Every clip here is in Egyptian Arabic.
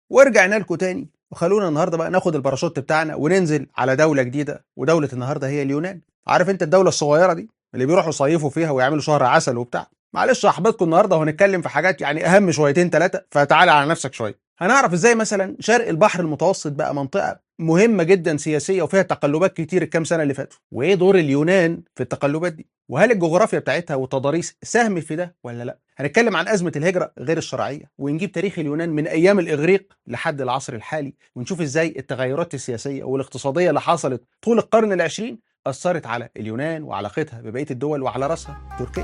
ورجعنا لكم تاني وخلونا النهارده بقى ناخد الباراشوت بتاعنا وننزل على دوله جديده ودوله النهارده هي اليونان عارف انت الدوله الصغيره دي اللي بيروحوا يصيفوا فيها ويعملوا شهر عسل وبتاع معلش احبطكم النهارده وهنتكلم في حاجات يعني اهم شويتين ثلاثه فتعالى على نفسك شويه هنعرف ازاي مثلا شرق البحر المتوسط بقى منطقه مهمه جدا سياسيه وفيها تقلبات كتير الكام سنه اللي فاتوا وايه دور اليونان في التقلبات دي وهل الجغرافيا بتاعتها والتضاريس ساهمت في ده ولا لا هنتكلم عن ازمه الهجره غير الشرعيه ونجيب تاريخ اليونان من ايام الاغريق لحد العصر الحالي ونشوف ازاي التغيرات السياسيه والاقتصاديه اللي حصلت طول القرن العشرين اثرت على اليونان وعلاقتها ببقيه الدول وعلى راسها تركيا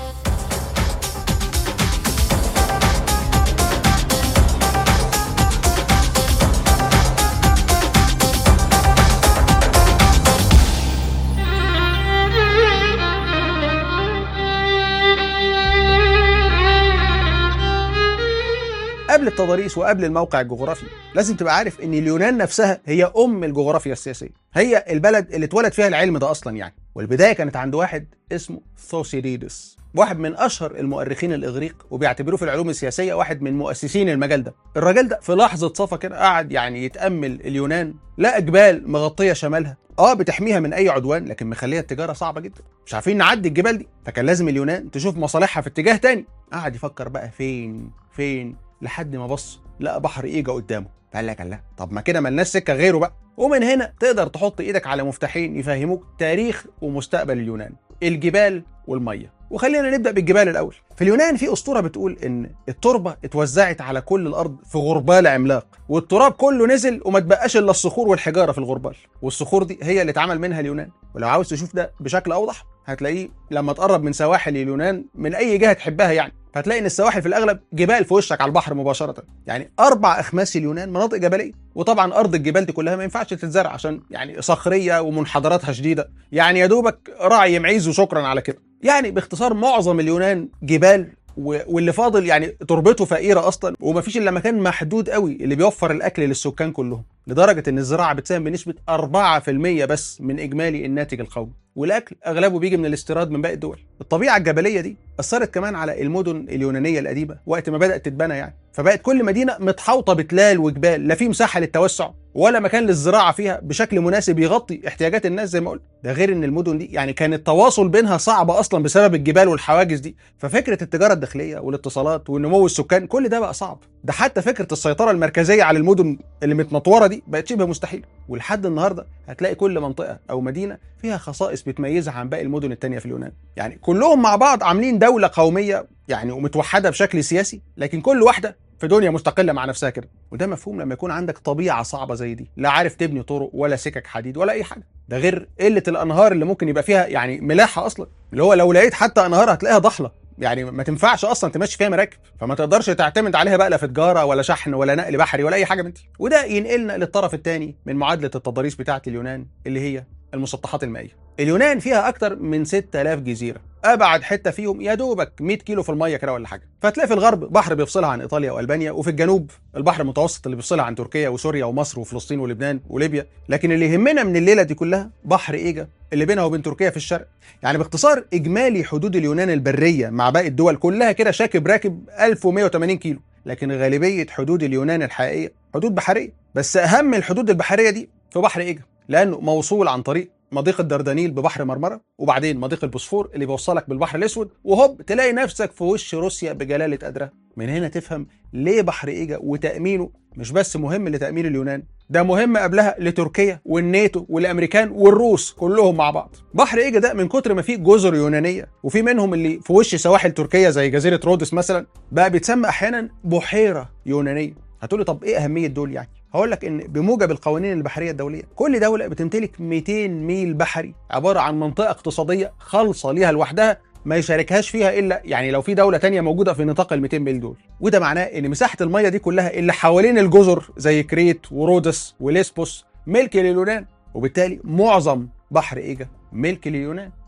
قبل التضاريس وقبل الموقع الجغرافي لازم تبقى عارف ان اليونان نفسها هي ام الجغرافيا السياسيه هي البلد اللي اتولد فيها العلم ده اصلا يعني والبدايه كانت عند واحد اسمه ثوسيديدس واحد من اشهر المؤرخين الاغريق وبيعتبروه في العلوم السياسيه واحد من مؤسسين المجال ده الراجل ده في لحظه صفا كده قعد يعني يتامل اليونان لقى جبال مغطيه شمالها اه بتحميها من اي عدوان لكن مخليها التجاره صعبه جدا مش عارفين نعدي الجبال دي فكان لازم اليونان تشوف مصالحها في اتجاه تاني قعد يفكر بقى فين فين لحد ما بص لقى بحر ايجا قدامه فقال لك لا طب ما كده ملناش سكه غيره بقى ومن هنا تقدر تحط ايدك على مفتاحين يفهموك تاريخ ومستقبل اليونان الجبال والميه وخلينا نبدا بالجبال الاول في اليونان في اسطوره بتقول ان التربه اتوزعت على كل الارض في غربال عملاق والتراب كله نزل وما تبقاش الا الصخور والحجاره في الغربال والصخور دي هي اللي اتعمل منها اليونان ولو عاوز تشوف ده بشكل اوضح هتلاقيه لما تقرب من سواحل اليونان من اي جهه تحبها يعني فهتلاقي ان السواحل في الاغلب جبال في وشك على البحر مباشره يعني اربع اخماس اليونان مناطق جبليه وطبعا ارض الجبال دي كلها ما ينفعش تتزرع عشان يعني صخريه ومنحدراتها شديده يعني يا دوبك راعي معيز وشكرا على كده يعني باختصار معظم اليونان جبال واللي فاضل يعني تربته فقيره اصلا ومفيش الا مكان محدود قوي اللي بيوفر الاكل للسكان كلهم لدرجه ان الزراعه بتساهم بنسبه 4% بس من اجمالي الناتج القومي والاكل اغلبه بيجي من الاستيراد من باقي الدول الطبيعه الجبليه دي اثرت كمان على المدن اليونانيه القديمه وقت ما بدات تتبنى يعني فبقت كل مدينه متحوطه بتلال وجبال لا في مساحه للتوسع ولا مكان للزراعه فيها بشكل مناسب يغطي احتياجات الناس زي ما قلت ده غير ان المدن دي يعني كان التواصل بينها صعب اصلا بسبب الجبال والحواجز دي ففكره التجاره الداخليه والاتصالات ونمو السكان كل ده بقى صعب ده حتى فكره السيطره المركزيه على المدن اللي متنطوره دي بقت شبه مستحيله ولحد النهارده هتلاقي كل منطقه او مدينه فيها خصائص بتميزها عن باقي المدن التانية في اليونان يعني كلهم مع بعض عاملين دوله قوميه يعني ومتوحده بشكل سياسي لكن كل واحده في دنيا مستقله مع نفسها كده وده مفهوم لما يكون عندك طبيعه صعبه زي دي لا عارف تبني طرق ولا سكك حديد ولا اي حاجه ده غير قله الانهار اللي ممكن يبقى فيها يعني ملاحه اصلا اللي هو لو لقيت حتى انهار هتلاقيها ضحله يعني ما تنفعش اصلا تمشي فيها مراكب فما تقدرش تعتمد عليها بقى لا في تجاره ولا شحن ولا نقل بحري ولا اي حاجه من دي وده ينقلنا للطرف الثاني من معادله التضاريس بتاعه اليونان اللي هي المسطحات المائيه اليونان فيها اكتر من 6000 جزيره ابعد حته فيهم يا دوبك 100 كيلو في الميه كده ولا حاجه فتلاقي في الغرب بحر بيفصلها عن ايطاليا والبانيا وفي الجنوب البحر المتوسط اللي بيفصلها عن تركيا وسوريا ومصر وفلسطين ولبنان وليبيا لكن اللي يهمنا من الليله دي كلها بحر ايجا اللي بينها وبين تركيا في الشرق يعني باختصار اجمالي حدود اليونان البريه مع باقي الدول كلها كده شاكب راكب 1180 كيلو لكن غالبيه حدود اليونان الحقيقيه حدود بحريه بس اهم الحدود البحريه دي في بحر ايجا لانه موصول عن طريق مضيق الدردنيل ببحر مرمره وبعدين مضيق البوسفور اللي بيوصلك بالبحر الاسود وهوب تلاقي نفسك في وش روسيا بجلاله قدرها من هنا تفهم ليه بحر ايجا وتامينه مش بس مهم لتامين اليونان ده مهم قبلها لتركيا والناتو والامريكان والروس كلهم مع بعض بحر ايجا ده من كتر ما فيه جزر يونانيه وفي منهم اللي في وش سواحل تركيا زي جزيره رودس مثلا بقى بيتسمى احيانا بحيره يونانيه هتقولي طب ايه اهميه دول يعني هقول لك ان بموجب القوانين البحريه الدوليه كل دوله بتمتلك 200 ميل بحري عباره عن منطقه اقتصاديه خالصه ليها لوحدها ما يشاركهاش فيها الا يعني لو في دوله تانية موجوده في نطاق ال 200 ميل دول وده معناه ان مساحه الميه دي كلها اللي حوالين الجزر زي كريت ورودس وليسبوس ملك لليونان وبالتالي معظم بحر ايجا ملك لليونان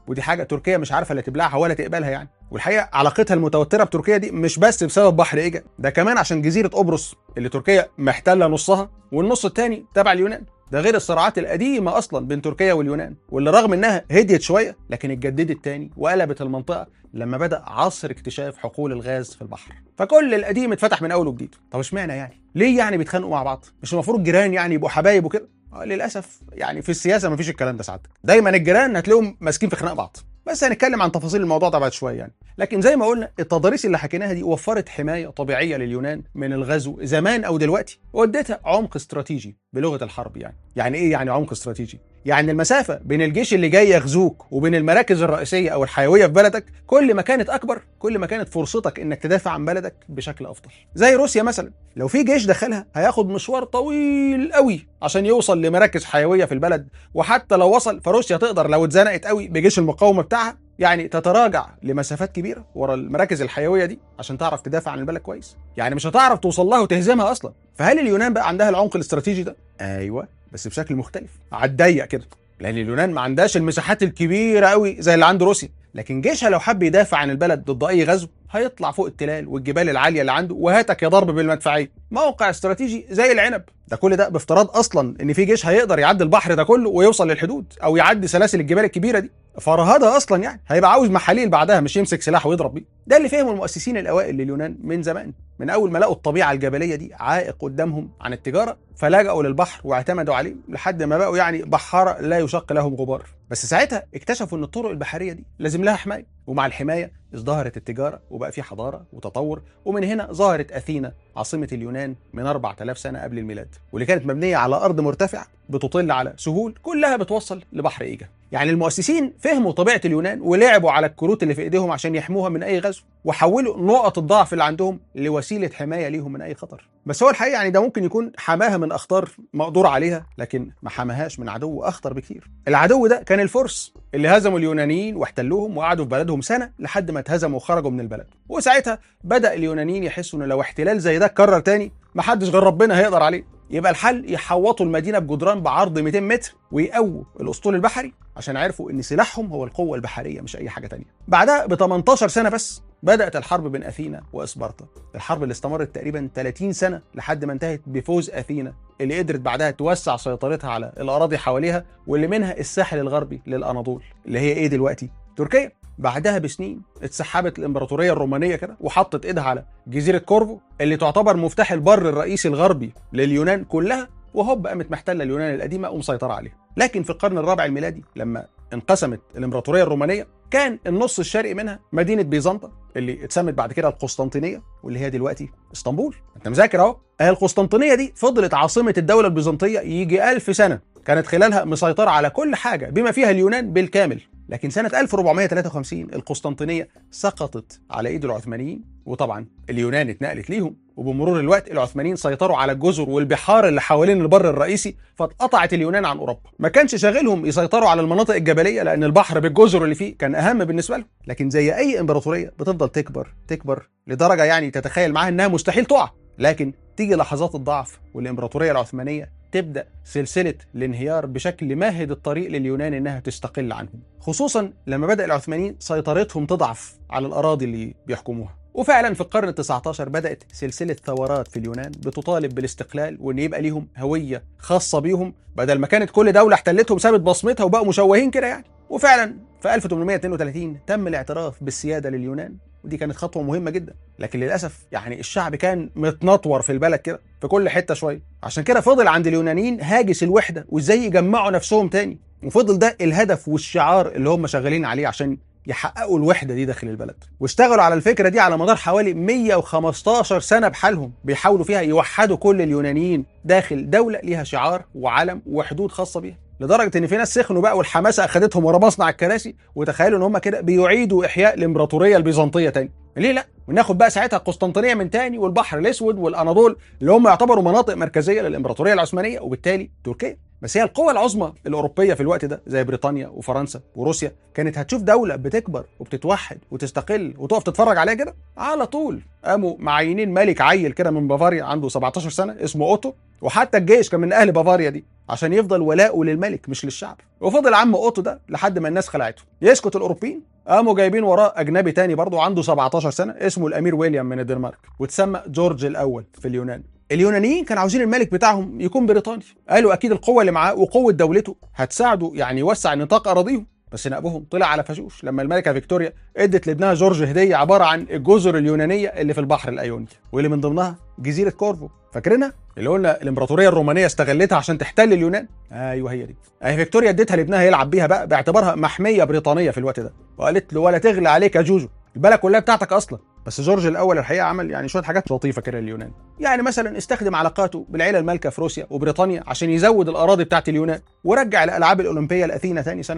ودي حاجه تركيا مش عارفه لا تبلعها ولا تقبلها يعني والحقيقه علاقتها المتوتره بتركيا دي مش بس بسبب بحر ايجا ده كمان عشان جزيره قبرص اللي تركيا محتله نصها والنص الثاني تبع اليونان ده غير الصراعات القديمه اصلا بين تركيا واليونان واللي رغم انها هديت شويه لكن اتجددت تاني وقلبت المنطقه لما بدا عصر اكتشاف حقول الغاز في البحر فكل القديم اتفتح من اول وجديد طب اشمعنى يعني ليه يعني بيتخانقوا مع بعض مش المفروض جيران يعني يبقوا حبايب وكده آه للاسف يعني في السياسه مفيش الكلام ده ساعتك دايما الجيران هتلاقيهم ماسكين في خناق بعض بس هنتكلم عن تفاصيل الموضوع ده بعد شويه يعني لكن زي ما قلنا التضاريس اللي حكيناها دي وفرت حمايه طبيعيه لليونان من الغزو زمان او دلوقتي واديتها عمق استراتيجي بلغه الحرب يعني يعني ايه يعني عمق استراتيجي يعني المسافه بين الجيش اللي جاي يغزوك وبين المراكز الرئيسيه او الحيويه في بلدك كل ما كانت اكبر كل ما كانت فرصتك انك تدافع عن بلدك بشكل افضل زي روسيا مثلا لو في جيش دخلها هياخد مشوار طويل قوي عشان يوصل لمراكز حيويه في البلد وحتى لو وصل فروسيا تقدر لو اتزنقت قوي بجيش المقاومه بتاعها يعني تتراجع لمسافات كبيره ورا المراكز الحيويه دي عشان تعرف تدافع عن البلد كويس يعني مش هتعرف توصل لها وتهزمها اصلا فهل اليونان بقى عندها العمق الاستراتيجي ده ايوه بس بشكل مختلف على الضيق كده لان اليونان ما عندهاش المساحات الكبيره قوي زي اللي عند روسيا لكن جيشها لو حب يدافع عن البلد ضد اي غزو هيطلع فوق التلال والجبال العاليه اللي عنده وهاتك يا ضرب بالمدفعيه موقع استراتيجي زي العنب ده كل ده بافتراض اصلا ان في جيش هيقدر يعدي البحر ده كله ويوصل للحدود او يعدي سلاسل الجبال الكبيره دي فرهدها اصلا يعني هيبقى عاوز محاليل بعدها مش يمسك سلاح ويضرب بيه ده اللي فهمه المؤسسين الاوائل لليونان من زمان من اول ما لقوا الطبيعه الجبليه دي عائق قدامهم عن التجاره فلجأوا للبحر واعتمدوا عليه لحد ما بقوا يعني بحاره لا يشق لهم غبار بس ساعتها اكتشفوا ان الطرق البحريه دي لازم لها حمايه ومع الحمايه ازدهرت التجاره وبقى في حضاره وتطور ومن هنا ظهرت اثينا عاصمه اليونان من 4000 سنه قبل الميلاد واللي كانت مبنيه على ارض مرتفعه بتطل على سهول كلها بتوصل لبحر ايجا يعني المؤسسين فهموا طبيعه اليونان ولعبوا على الكروت اللي في ايديهم عشان يحموها من اي غزو وحولوا نقط الضعف اللي عندهم لوسيله حمايه ليهم من اي خطر بس هو الحقيقه يعني ده ممكن يكون حماها من اخطار مقدور عليها لكن ما حماهاش من عدو اخطر بكتير العدو ده كان الفرس اللي هزموا اليونانيين واحتلوهم وقعدوا في بلدهم سنه لحد ما اتهزموا وخرجوا من البلد وساعتها بدا اليونانيين يحسوا ان لو احتلال زي ده اتكرر تاني محدش غير ربنا هيقدر عليه يبقى الحل يحوطوا المدينه بجدران بعرض 200 متر ويقووا الاسطول البحري عشان عرفوا ان سلاحهم هو القوه البحريه مش اي حاجه تانية بعدها ب 18 سنه بس بدات الحرب بين اثينا واسبارتا الحرب اللي استمرت تقريبا 30 سنه لحد ما انتهت بفوز اثينا اللي قدرت بعدها توسع سيطرتها على الاراضي حواليها واللي منها الساحل الغربي للاناضول اللي هي ايه دلوقتي تركيا بعدها بسنين اتسحبت الامبراطوريه الرومانيه كده وحطت ايدها على جزيره كورفو اللي تعتبر مفتاح البر الرئيسي الغربي لليونان كلها وهوب قامت محتله اليونان القديمه ومسيطره عليها لكن في القرن الرابع الميلادي لما انقسمت الامبراطوريه الرومانيه كان النص الشرقي منها مدينه بيزنطة اللي اتسمت بعد كده القسطنطينيه واللي هي دلوقتي اسطنبول انت مذاكر اهو القسطنطينيه دي فضلت عاصمه الدوله البيزنطيه يجي ألف سنه كانت خلالها مسيطره على كل حاجه بما فيها اليونان بالكامل لكن سنة 1453 القسطنطينية سقطت على ايد العثمانيين وطبعا اليونان اتنقلت ليهم وبمرور الوقت العثمانيين سيطروا على الجزر والبحار اللي حوالين البر الرئيسي فاتقطعت اليونان عن اوروبا ما كانش شاغلهم يسيطروا على المناطق الجبليه لان البحر بالجزر اللي فيه كان اهم بالنسبه لهم لكن زي اي امبراطوريه بتفضل تكبر تكبر لدرجه يعني تتخيل معاها انها مستحيل تقع لكن تيجي لحظات الضعف والامبراطوريه العثمانيه تبدا سلسله الانهيار بشكل يمهد الطريق لليونان انها تستقل عنهم خصوصا لما بدا العثمانيين سيطرتهم تضعف على الاراضي اللي بيحكموها وفعلا في القرن ال 19 بدات سلسله ثورات في اليونان بتطالب بالاستقلال وان يبقى ليهم هويه خاصه بيهم بدل ما كانت كل دوله احتلتهم سابت بصمتها وبقوا مشوهين كده يعني وفعلا في 1832 تم الاعتراف بالسياده لليونان ودي كانت خطوه مهمه جدا لكن للاسف يعني الشعب كان متنطور في البلد كده في كل حته شويه عشان كده فضل عند اليونانيين هاجس الوحده وازاي يجمعوا نفسهم تاني وفضل ده الهدف والشعار اللي هم شغالين عليه عشان يحققوا الوحده دي داخل البلد واشتغلوا على الفكره دي على مدار حوالي 115 سنه بحالهم بيحاولوا فيها يوحدوا كل اليونانيين داخل دوله ليها شعار وعلم وحدود خاصه بيها لدرجه ان في ناس سخنوا بقى والحماسه اخذتهم ورا مصنع الكراسي وتخيلوا ان هم كده بيعيدوا احياء الامبراطوريه البيزنطيه تاني ليه لا وناخد بقى ساعتها القسطنطينيه من تاني والبحر الاسود والاناضول اللي هم يعتبروا مناطق مركزيه للامبراطوريه العثمانيه وبالتالي تركيا بس هي القوى العظمى الاوروبيه في الوقت ده زي بريطانيا وفرنسا وروسيا كانت هتشوف دوله بتكبر وبتتوحد وتستقل وتقف تتفرج عليها كده على طول قاموا معينين ملك عيل كده من بافاريا عنده 17 سنه اسمه اوتو وحتى الجيش كان من اهل بافاريا دي عشان يفضل ولاؤه للملك مش للشعب وفضل عم اوتو ده لحد ما الناس خلعته يسكت الاوروبيين قاموا جايبين وراه اجنبي تاني برضه عنده 17 سنه اسمه الامير ويليام من الدنمارك وتسمى جورج الاول في اليونان اليونانيين كانوا عاوزين الملك بتاعهم يكون بريطاني قالوا اكيد القوه اللي معاه وقوه دولته هتساعده يعني يوسع نطاق اراضيهم بس نقبهم طلع على فشوش لما الملكه فيكتوريا ادت لابنها جورج هديه عباره عن الجزر اليونانيه اللي في البحر الايوني واللي من ضمنها جزيره كورفو فاكرينها اللي قلنا الامبراطوريه الرومانيه استغلتها عشان تحتل اليونان ايوه هي دي اهي فيكتوريا اديتها لابنها يلعب بيها بقى باعتبارها محميه بريطانيه في الوقت ده وقالت له ولا تغلى عليك يا جوجو البلد كلها بتاعتك اصلا بس جورج الاول الحقيقه عمل يعني شويه حاجات لطيفه كده لليونان يعني مثلا استخدم علاقاته بالعيله المالكه في روسيا وبريطانيا عشان يزود الاراضي بتاعت اليونان ورجع الالعاب الاولمبيه لاثينا تاني سنه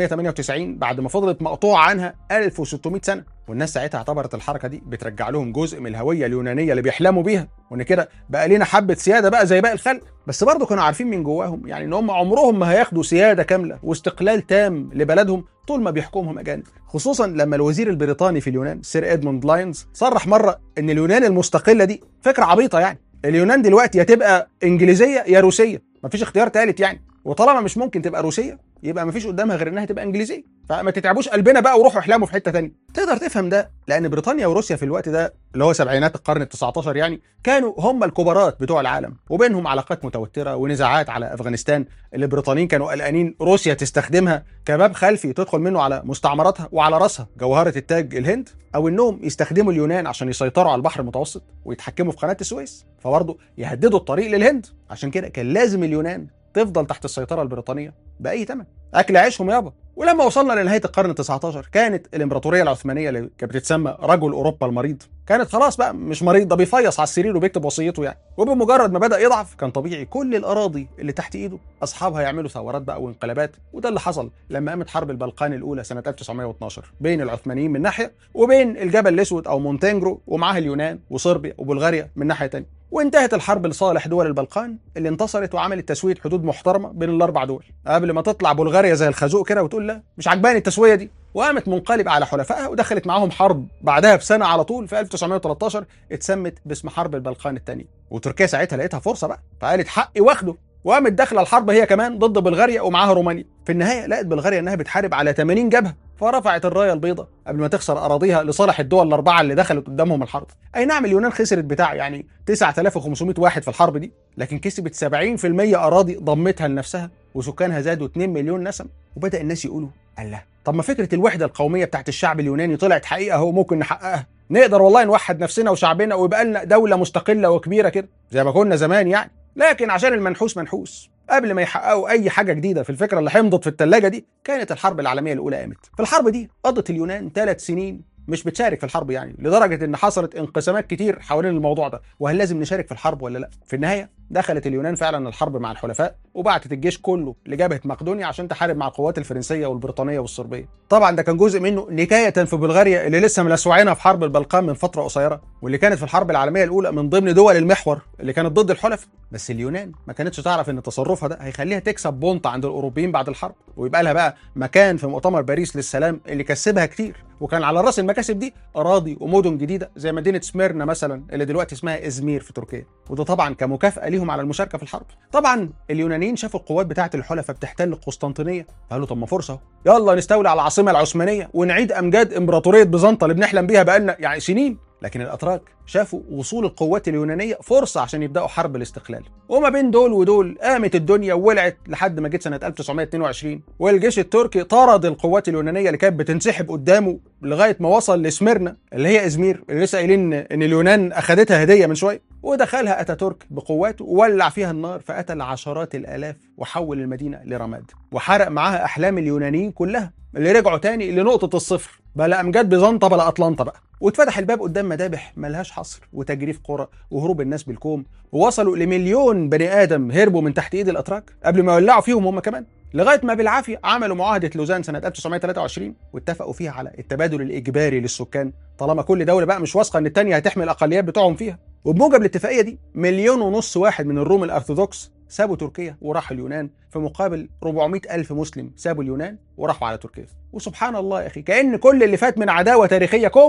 1898 بعد ما فضلت مقطوعه عنها 1600 سنه والناس ساعتها اعتبرت الحركه دي بترجع لهم جزء من الهويه اليونانيه اللي بيحلموا بيها وان كده بقى لينا حبه سياده بقى زي باقي الخلق بس برضه كانوا عارفين من جواهم يعني ان هم عمرهم ما هياخدوا سياده كامله واستقلال تام لبلدهم طول ما بيحكمهم اجانب خصوصا لما الوزير البريطاني في اليونان سير ادموند لاينز صرح مره ان اليونان المستقله دي فكره عبيطه يعني اليونان دلوقتي يا تبقى انجليزيه يا روسيه مفيش اختيار ثالث يعني وطالما مش ممكن تبقى روسيه يبقى مفيش قدامها غير انها تبقى انجليزيه فما تتعبوش قلبنا بقى وروحوا احلموا في حته ثانيه تقدر تفهم ده لان بريطانيا وروسيا في الوقت ده اللي هو سبعينات القرن ال19 يعني كانوا هم الكبارات بتوع العالم وبينهم علاقات متوتره ونزاعات على افغانستان اللي البريطانيين كانوا قلقانين روسيا تستخدمها كباب خلفي تدخل منه على مستعمراتها وعلى راسها جوهره التاج الهند او انهم يستخدموا اليونان عشان يسيطروا على البحر المتوسط ويتحكموا في قناه السويس فبرضه يهددوا الطريق للهند عشان كده كان لازم اليونان تفضل تحت السيطره البريطانيه باي ثمن اكل عيشهم يابا ولما وصلنا لنهايه القرن ال19 كانت الامبراطوريه العثمانيه اللي كانت بتتسمى رجل اوروبا المريض كانت خلاص بقى مش مريض ده بيفيص على السرير وبيكتب وصيته يعني وبمجرد ما بدا يضعف كان طبيعي كل الاراضي اللي تحت ايده اصحابها يعملوا ثورات بقى وانقلابات وده اللي حصل لما قامت حرب البلقان الاولى سنه 1912 بين العثمانيين من ناحيه وبين الجبل الاسود او مونتينجرو ومعاها اليونان وصربيا وبلغاريا من ناحيه ثانيه وانتهت الحرب لصالح دول البلقان اللي انتصرت وعملت تسويه حدود محترمه بين الاربع دول قبل ما تطلع بلغاريا زي الخازوق كده وتقول لا مش عجباني التسويه دي وقامت منقلبة على حلفائها ودخلت معاهم حرب بعدها بسنة على طول في 1913 اتسمت باسم حرب البلقان الثانية وتركيا ساعتها لقيتها فرصة بقى فقالت حقي واخده وقامت داخله الحرب هي كمان ضد بلغاريا ومعاها رومانيا في النهايه لقت بلغاريا انها بتحارب على 80 جبهه فرفعت الرايه البيضاء قبل ما تخسر اراضيها لصالح الدول الاربعه اللي دخلت قدامهم الحرب اي نعم اليونان خسرت بتاع يعني 9500 واحد في الحرب دي لكن كسبت 70% اراضي ضمتها لنفسها وسكانها زادوا 2 مليون نسمه وبدا الناس يقولوا الله طب ما فكره الوحده القوميه بتاعت الشعب اليوناني طلعت حقيقه اهو ممكن نحققها نقدر والله نوحد نفسنا وشعبنا ويبقى لنا دوله مستقله وكبيره كده زي ما كنا زمان يعني لكن عشان المنحوس منحوس قبل ما يحققوا اي حاجه جديده في الفكره اللي حمضت في الثلاجه دي كانت الحرب العالميه الاولى قامت في الحرب دي قضت اليونان ثلاث سنين مش بتشارك في الحرب يعني لدرجه ان حصلت انقسامات كتير حوالين الموضوع ده وهل لازم نشارك في الحرب ولا لا في النهايه دخلت اليونان فعلا الحرب مع الحلفاء وبعتت الجيش كله لجبهه مقدونيا عشان تحارب مع القوات الفرنسيه والبريطانيه والصربيه طبعا ده كان جزء منه نكايه في بلغاريا اللي لسه ملسوعينها في حرب البلقان من فتره قصيره واللي كانت في الحرب العالميه الاولى من ضمن دول المحور اللي كانت ضد الحلفاء بس اليونان ما كانتش تعرف ان تصرفها ده هيخليها تكسب بونت عند الاوروبيين بعد الحرب ويبقى لها بقى مكان في مؤتمر باريس للسلام اللي كسبها كتير وكان على راس المكاسب دي اراضي ومدن جديده زي مدينه سميرنا مثلا اللي دلوقتي اسمها ازمير في تركيا وده طبعا كمكافاه ليهم على المشاركه في الحرب طبعا اليونانيين شافوا القوات بتاعه الحلفاء بتحتل القسطنطينيه قالوا طب ما فرصه يلا نستولي على العاصمه العثمانيه ونعيد امجاد امبراطوريه بيزنطه اللي بنحلم بيها بقالنا يعني سنين لكن الاتراك شافوا وصول القوات اليونانيه فرصه عشان يبداوا حرب الاستقلال وما بين دول ودول قامت الدنيا وولعت لحد ما جت سنه 1922 والجيش التركي طرد القوات اليونانيه اللي كانت بتنسحب قدامه لغايه ما وصل لسميرنا اللي هي ازمير اللي لسه قايلين ان اليونان اخذتها هديه من شويه ودخلها اتاتورك بقواته وولع فيها النار فقتل عشرات الالاف وحول المدينه لرماد وحرق معاها احلام اليونانيين كلها اللي رجعوا تاني لنقطه الصفر بلا امجاد بيزنطه بلا اطلنطا بقى واتفتح الباب قدام مذابح ملهاش حصر وتجريف قرى وهروب الناس بالكوم ووصلوا لمليون بني ادم هربوا من تحت ايد الاتراك قبل ما يولعوا فيهم هم كمان لغايه ما بالعافيه عملوا معاهده لوزان سنه 1923 واتفقوا فيها على التبادل الاجباري للسكان طالما كل دوله بقى مش واثقه ان الثانيه هتحمي الاقليات بتوعهم فيها وبموجب الاتفاقيه دي مليون ونص واحد من الروم الارثوذكس سابوا تركيا وراحوا اليونان في مقابل 400 ألف مسلم سابوا اليونان وراحوا على تركيا وسبحان الله يا أخي كأن كل اللي فات من عداوة تاريخية كم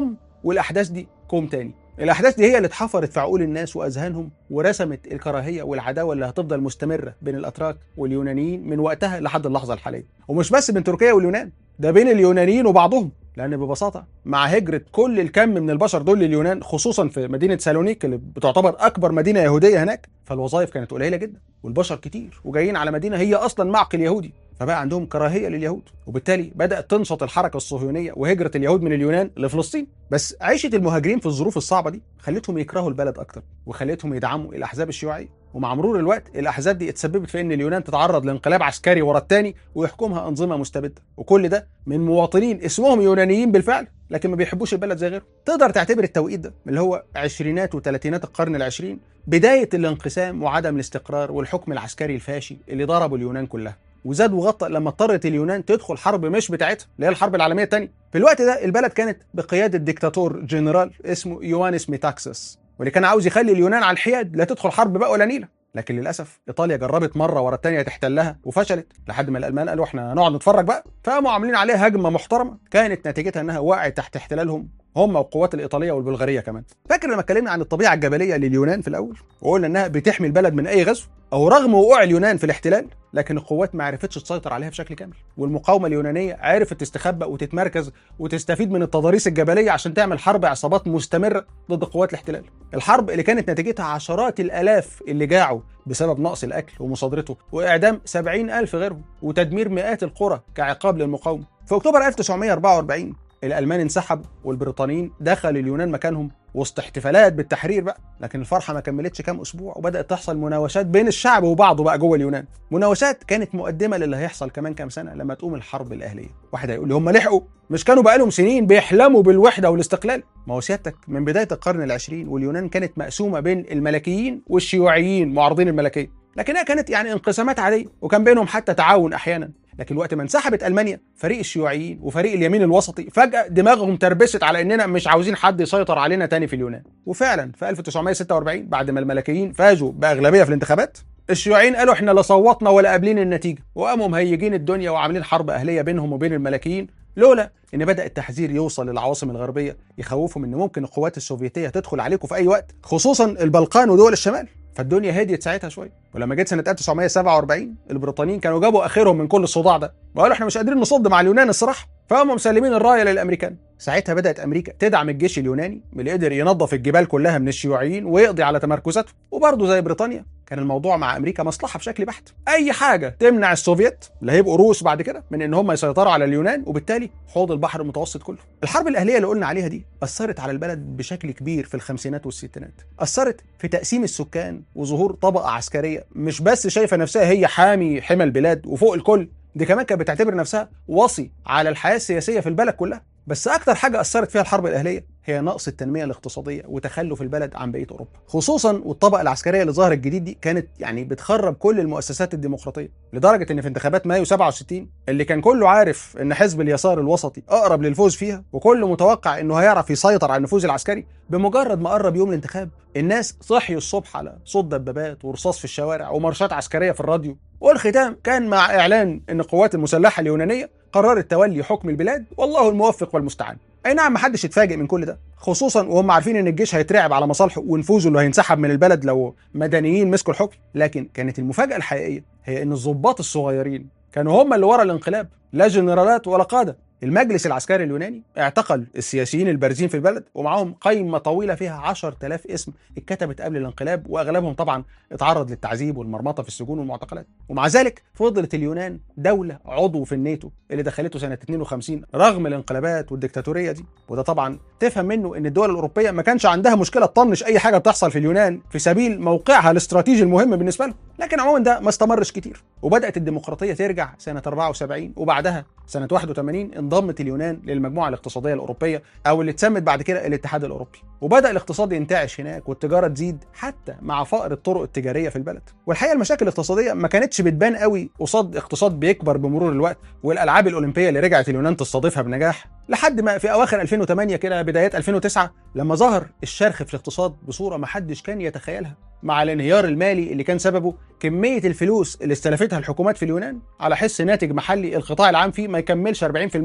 والاحداث دي كوم تاني الاحداث دي هي اللي اتحفرت في عقول الناس واذهانهم ورسمت الكراهيه والعداوه اللي هتفضل مستمره بين الاتراك واليونانيين من وقتها لحد اللحظه الحاليه ومش بس بين تركيا واليونان ده بين اليونانيين وبعضهم لان ببساطه مع هجره كل الكم من البشر دول لليونان خصوصا في مدينه سالونيك اللي بتعتبر اكبر مدينه يهوديه هناك فالوظائف كانت قليله جدا والبشر كتير وجايين على مدينه هي اصلا معقل يهودي فبقى عندهم كراهيه لليهود وبالتالي بدات تنشط الحركه الصهيونيه وهجره اليهود من اليونان لفلسطين بس عيشه المهاجرين في الظروف الصعبه دي خلتهم يكرهوا البلد اكتر وخلتهم يدعموا الاحزاب الشيوعيه ومع مرور الوقت الاحزاب دي اتسببت في ان اليونان تتعرض لانقلاب عسكري ورا الثاني ويحكمها انظمه مستبده وكل ده من مواطنين اسمهم يونانيين بالفعل لكن ما بيحبوش البلد زي غيره تقدر تعتبر التوقيت ده اللي هو عشرينات وثلاثينات القرن العشرين بدايه الانقسام وعدم الاستقرار والحكم العسكري الفاشي اللي ضربوا اليونان كلها وزاد وغطى لما اضطرت اليونان تدخل حرب مش بتاعتها اللي هي الحرب العالميه الثانيه في الوقت ده البلد كانت بقياده ديكتاتور جنرال اسمه يوانس ميتاكسس واللي كان عاوز يخلي اليونان على الحياد لا تدخل حرب بقى ولا نيله لكن للاسف ايطاليا جربت مره ورا الثانيه تحتلها وفشلت لحد ما الالمان قالوا احنا هنقعد نتفرج بقى فقاموا عاملين عليها هجمه محترمه كانت نتيجتها انها وقعت تحت احتلالهم هم والقوات الايطاليه والبلغاريه كمان فاكر لما اتكلمنا عن الطبيعه الجبليه لليونان في الاول وقلنا انها بتحمي البلد من اي غزو او رغم وقوع اليونان في الاحتلال لكن القوات ما عرفتش تسيطر عليها بشكل كامل والمقاومه اليونانيه عرفت تستخبى وتتمركز وتستفيد من التضاريس الجبليه عشان تعمل حرب عصابات مستمره ضد قوات الاحتلال الحرب اللي كانت نتيجتها عشرات الالاف اللي جاعوا بسبب نقص الاكل ومصادرته واعدام 70 الف غيرهم وتدمير مئات القرى كعقاب للمقاومه في اكتوبر 1944 الالمان انسحبوا والبريطانيين دخلوا اليونان مكانهم وسط احتفالات بالتحرير بقى لكن الفرحه ما كملتش كام اسبوع وبدات تحصل مناوشات بين الشعب وبعضه بقى جوه اليونان مناوشات كانت مقدمه للي هيحصل كمان كام سنه لما تقوم الحرب الاهليه واحد هيقول لي هم لحقوا مش كانوا بقالهم سنين بيحلموا بالوحده والاستقلال ما هو سيادتك من بدايه القرن العشرين واليونان كانت مقسومه بين الملكيين والشيوعيين معارضين الملكيه لكنها كانت يعني انقسامات عاديه وكان بينهم حتى تعاون احيانا لكن وقت ما انسحبت المانيا فريق الشيوعيين وفريق اليمين الوسطي فجاه دماغهم تربست على اننا مش عاوزين حد يسيطر علينا تاني في اليونان وفعلا في 1946 بعد ما الملكيين فازوا باغلبيه في الانتخابات الشيوعيين قالوا احنا لا صوتنا ولا قابلين النتيجه وقاموا مهيجين الدنيا وعاملين حرب اهليه بينهم وبين الملكيين لولا ان بدا التحذير يوصل للعواصم الغربيه يخوفهم ان ممكن القوات السوفيتيه تدخل عليكم في اي وقت خصوصا البلقان ودول الشمال فالدنيا هديت ساعتها شويه ولما جت سنه 1947 البريطانيين كانوا جابوا اخرهم من كل الصداع ده وقالوا احنا مش قادرين نصد مع اليونان الصراحه فهم مسلمين الرايه للامريكان ساعتها بدات امريكا تدعم الجيش اليوناني اللي قدر ينظف الجبال كلها من الشيوعيين ويقضي على تمركزاتهم وبرضه زي بريطانيا كان الموضوع مع امريكا مصلحه بشكل بحت اي حاجه تمنع السوفيت اللي هيبقوا روس بعد كده من ان هم يسيطروا على اليونان وبالتالي حوض البحر المتوسط كله الحرب الاهليه اللي قلنا عليها دي اثرت على البلد بشكل كبير في الخمسينات والستينات اثرت في تقسيم السكان وظهور طبقه عسكريه مش بس شايفه نفسها هي حامي حمى البلاد وفوق الكل دي كمان كانت بتعتبر نفسها وصي على الحياه السياسيه في البلد كلها بس اكتر حاجه اثرت فيها الحرب الاهليه هي نقص التنميه الاقتصاديه وتخلف البلد عن بقيه اوروبا خصوصا والطبقه العسكريه اللي ظهرت جديد دي كانت يعني بتخرب كل المؤسسات الديمقراطيه لدرجه ان في انتخابات مايو 67 اللي كان كله عارف ان حزب اليسار الوسطي اقرب للفوز فيها وكله متوقع انه هيعرف يسيطر على النفوذ العسكري بمجرد ما قرب يوم الانتخاب الناس صحيوا الصبح على صوت دبابات ورصاص في الشوارع ومارشات عسكريه في الراديو والختام كان مع اعلان ان القوات المسلحه اليونانيه قررت تولي حكم البلاد والله الموفق والمستعان اي نعم محدش اتفاجئ من كل ده خصوصا وهم عارفين ان الجيش هيترعب على مصالحه ونفوذه اللي هينسحب من البلد لو مدنيين مسكوا الحكم لكن كانت المفاجاه الحقيقيه هي ان الضباط الصغيرين كانوا هم اللي ورا الانقلاب لا جنرالات ولا قاده المجلس العسكري اليوناني اعتقل السياسيين البارزين في البلد ومعاهم قائمة طويلة فيها 10000 اسم اتكتبت قبل الانقلاب واغلبهم طبعا اتعرض للتعذيب والمرمطة في السجون والمعتقلات ومع ذلك فضلت اليونان دولة عضو في الناتو اللي دخلته سنة 52 رغم الانقلابات والديكتاتورية دي وده طبعا تفهم منه ان الدول الاوروبية ما كانش عندها مشكلة تطنش اي حاجة بتحصل في اليونان في سبيل موقعها الاستراتيجي المهم بالنسبة لهم لكن عموما ده ما استمرش كتير وبدات الديمقراطيه ترجع سنه 74 وبعدها سنه 81 انضمت اليونان للمجموعه الاقتصاديه الاوروبيه او اللي اتسمت بعد كده الاتحاد الاوروبي وبدا الاقتصاد ينتعش هناك والتجاره تزيد حتى مع فقر الطرق التجاريه في البلد والحقيقه المشاكل الاقتصاديه ما كانتش بتبان قوي قصاد اقتصاد بيكبر بمرور الوقت والالعاب الاولمبيه اللي رجعت اليونان تستضيفها بنجاح لحد ما في اواخر 2008 كده بدايات 2009 لما ظهر الشرخ في الاقتصاد بصوره ما حدش كان يتخيلها مع الانهيار المالي اللي كان سببه كميه الفلوس اللي استلفتها الحكومات في اليونان على حس ناتج محلي القطاع العام فيه ما يكملش 40%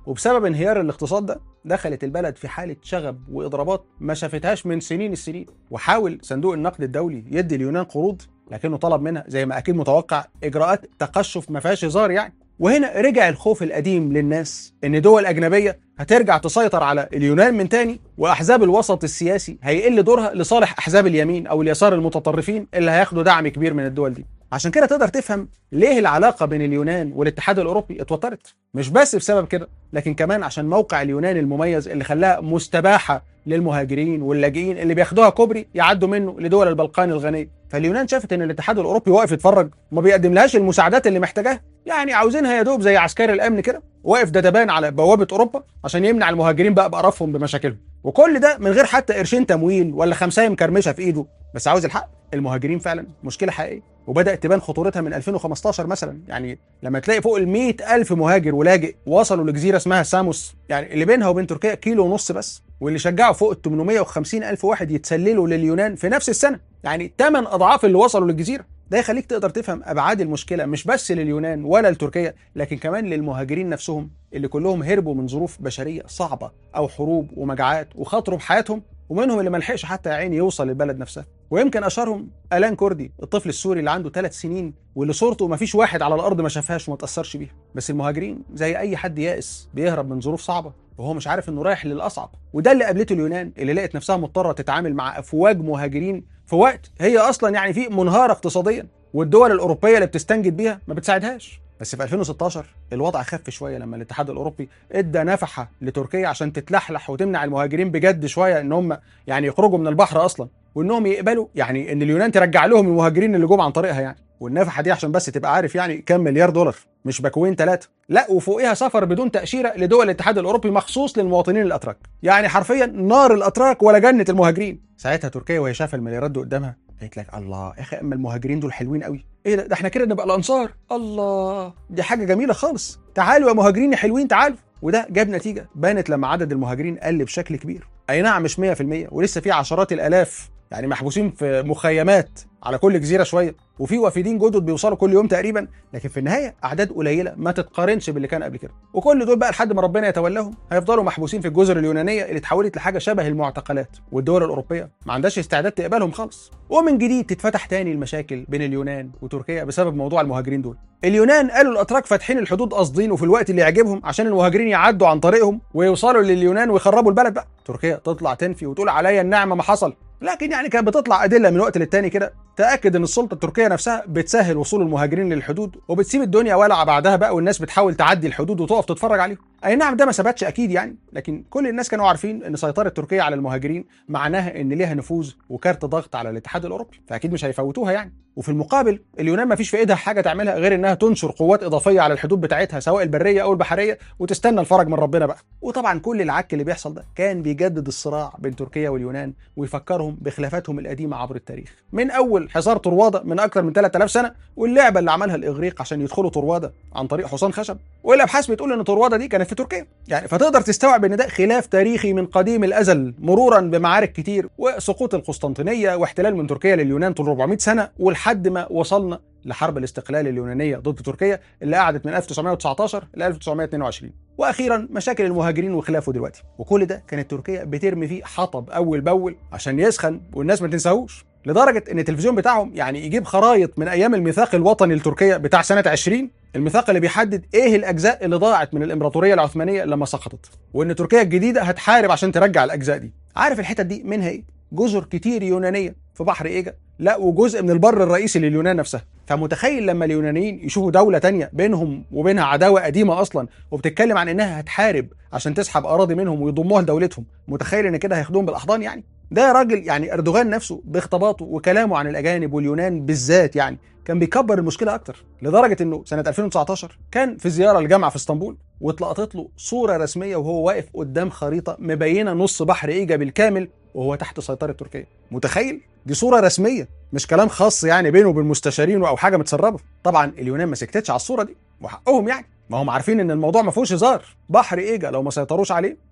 وبسبب انهيار الاقتصاد ده دخلت البلد في حاله شغب واضرابات ما شافتهاش من سنين السنين وحاول صندوق النقد الدولي يدي اليونان قروض لكنه طلب منها زي ما اكيد متوقع اجراءات تقشف ما فيهاش هزار يعني وهنا رجع الخوف القديم للناس ان دول اجنبيه هترجع تسيطر على اليونان من تاني واحزاب الوسط السياسي هيقل دورها لصالح احزاب اليمين او اليسار المتطرفين اللي هياخدوا دعم كبير من الدول دي عشان كده تقدر تفهم ليه العلاقه بين اليونان والاتحاد الاوروبي اتوترت مش بس بسبب كده لكن كمان عشان موقع اليونان المميز اللي خلاها مستباحه للمهاجرين واللاجئين اللي بياخدوها كوبري يعدوا منه لدول البلقان الغنيه فاليونان شافت ان الاتحاد الاوروبي واقف يتفرج وما بيقدملهاش المساعدات اللي محتاجاها يعني عاوزينها يا دوب زي عسكري الامن كده واقف دبان على بوابه اوروبا عشان يمنع المهاجرين بقى بقرفهم بمشاكلهم وكل ده من غير حتى قرشين تمويل ولا خمسايه مكرمشه في ايده بس عاوز الحق المهاجرين فعلا مشكله حقيقيه وبدات تبان خطورتها من 2015 مثلا يعني لما تلاقي فوق ال ألف مهاجر ولاجئ وصلوا لجزيره اسمها ساموس يعني اللي بينها وبين تركيا كيلو ونص بس واللي شجعوا فوق ال 850 ألف واحد يتسللوا لليونان في نفس السنة يعني 8 أضعاف اللي وصلوا للجزيرة ده يخليك تقدر تفهم أبعاد المشكلة مش بس لليونان ولا لتركيا لكن كمان للمهاجرين نفسهم اللي كلهم هربوا من ظروف بشرية صعبة أو حروب ومجاعات وخاطروا بحياتهم ومنهم اللي ملحقش حتى يا عيني يوصل للبلد نفسها ويمكن اشهرهم الان كوردي الطفل السوري اللي عنده ثلاث سنين واللي صورته ما فيش واحد على الارض ما شافهاش وما تاثرش بيها بس المهاجرين زي اي حد يائس بيهرب من ظروف صعبه وهو مش عارف انه رايح للاصعب وده اللي قابلته اليونان اللي لقت نفسها مضطره تتعامل مع افواج مهاجرين في وقت هي اصلا يعني في منهاره اقتصاديا والدول الاوروبيه اللي بتستنجد بيها ما بتساعدهاش بس في 2016 الوضع خف شويه لما الاتحاد الاوروبي ادى نفحه لتركيا عشان تتلحلح وتمنع المهاجرين بجد شويه ان هم يعني يخرجوا من البحر اصلا وانهم يقبلوا يعني ان اليونان ترجع لهم المهاجرين اللي جم عن طريقها يعني والنفحه دي عشان بس تبقى عارف يعني كام مليار دولار مش باكوين ثلاثه لا وفوقيها سفر بدون تاشيره لدول الاتحاد الاوروبي مخصوص للمواطنين الاتراك يعني حرفيا نار الاتراك ولا جنه المهاجرين ساعتها تركيا وهي شايفه المليارات دي قدامها قالت لك الله يا اخي اما المهاجرين دول حلوين قوي ايه ده, ده احنا كده نبقى الانصار الله دي حاجه جميله خالص تعالوا يا مهاجرين يا حلوين تعالوا وده جاب نتيجه بانت لما عدد المهاجرين قل بشكل كبير اي نعم مش 100% ولسه في عشرات الالاف يعني محبوسين في مخيمات على كل جزيره شويه وفي وافدين جدد بيوصلوا كل يوم تقريبا لكن في النهايه اعداد قليله ما تتقارنش باللي كان قبل كده وكل دول بقى لحد ما ربنا يتولاهم هيفضلوا محبوسين في الجزر اليونانيه اللي اتحولت لحاجه شبه المعتقلات والدول الاوروبيه ما عندهاش استعداد تقبلهم خالص ومن جديد تتفتح تاني المشاكل بين اليونان وتركيا بسبب موضوع المهاجرين دول اليونان قالوا الاتراك فاتحين الحدود قاصدين وفي الوقت اللي يعجبهم عشان المهاجرين يعدوا عن طريقهم ويوصلوا لليونان ويخربوا البلد بقى تركيا تطلع تنفي وتقول عليا النعمه ما حصل لكن يعني كانت بتطلع ادله من وقت للتاني كده تاكد ان السلطه التركيه نفسها بتسهل وصول المهاجرين للحدود وبتسيب الدنيا ولعه بعدها بقى والناس بتحاول تعدي الحدود وتقف تتفرج عليهم اي نعم ده ما ثبتش اكيد يعني لكن كل الناس كانوا عارفين ان سيطره تركيا على المهاجرين معناها ان ليها نفوذ وكارت ضغط على الاتحاد الاوروبي فاكيد مش هيفوتوها يعني وفي المقابل اليونان ما فيش في ايدها حاجه تعملها غير انها تنشر قوات اضافيه على الحدود بتاعتها سواء البريه او البحريه وتستنى الفرج من ربنا بقى وطبعا كل العك اللي بيحصل ده كان بيجدد الصراع بين تركيا واليونان ويفكرهم بخلافاتهم القديمه عبر التاريخ من اول حصار طروادة من اكثر من 3000 سنه واللعبه اللي عملها الاغريق عشان يدخلوا طروادة عن طريق حصان خشب والابحاث بتقول ان طروادة دي كانت في تركيا يعني فتقدر تستوعب ان ده خلاف تاريخي من قديم الازل مرورا بمعارك كتير وسقوط القسطنطينيه واحتلال من تركيا لليونان طول 400 سنه ولحد ما وصلنا لحرب الاستقلال اليونانيه ضد تركيا اللي قعدت من 1919 ل 1922 واخيرا مشاكل المهاجرين وخلافه دلوقتي وكل ده كانت تركيا بترمي فيه حطب اول باول عشان يسخن والناس ما تنساهوش لدرجه ان التلفزيون بتاعهم يعني يجيب خرايط من ايام الميثاق الوطني لتركيا بتاع سنه 20 الميثاق اللي بيحدد ايه الاجزاء اللي ضاعت من الامبراطوريه العثمانيه لما سقطت وان تركيا الجديده هتحارب عشان ترجع الاجزاء دي عارف الحتت دي منها ايه جزر كتير يونانيه في بحر ايجا لا وجزء من البر الرئيسي لليونان نفسها فمتخيل لما اليونانيين يشوفوا دولة تانية بينهم وبينها عداوة قديمة أصلا وبتتكلم عن إنها هتحارب عشان تسحب أراضي منهم ويضموها لدولتهم متخيل إن كده هياخدوهم بالأحضان يعني ده يا راجل يعني أردوغان نفسه باختباطه وكلامه عن الأجانب واليونان بالذات يعني كان بيكبر المشكلة أكتر لدرجة إنه سنة 2019 كان في زيارة لجامعة في اسطنبول واتلقطت له صورة رسمية وهو واقف قدام خريطة مبينة نص بحر إيجا بالكامل وهو تحت سيطرة تركيا متخيل دي صورة رسمية مش كلام خاص يعني بينه وبين مستشارينه أو حاجة متسربة طبعا اليونان ما سكتتش على الصورة دي وحقهم يعني ما هم عارفين ان الموضوع ما فيهوش هزار بحر ايجا لو ما سيطروش عليه